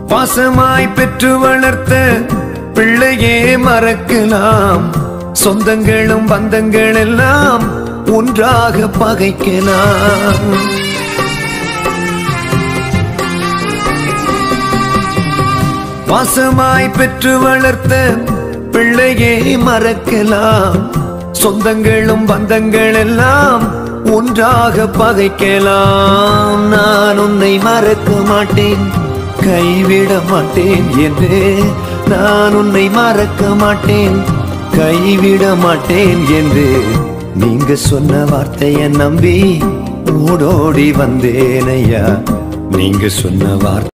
பாசமாய் பெற்று வளர்த்த பிள்ளையே மறக்கலாம் சொந்தங்களும் பந்தங்கள் எல்லாம் ஒன்றாக பகைக்கலாம் பாசமாய் பெற்று வளர்த்த பிள்ளையே மறக்கலாம் சொந்தங்களும் பந்தங்கள் எல்லாம் ஒன்றாக பகைக்கலாம் நான் உன்னை மறக்க மாட்டேன் கைவிட மாட்டேன் என்று நான் உன்னை மறக்க மாட்டேன் கைவிட மாட்டேன் என்று நீங்க சொன்ன வார்த்தையை நம்பி ஓடோடி வந்தேன் ஐயா நீங்க சொன்ன வார்த்தை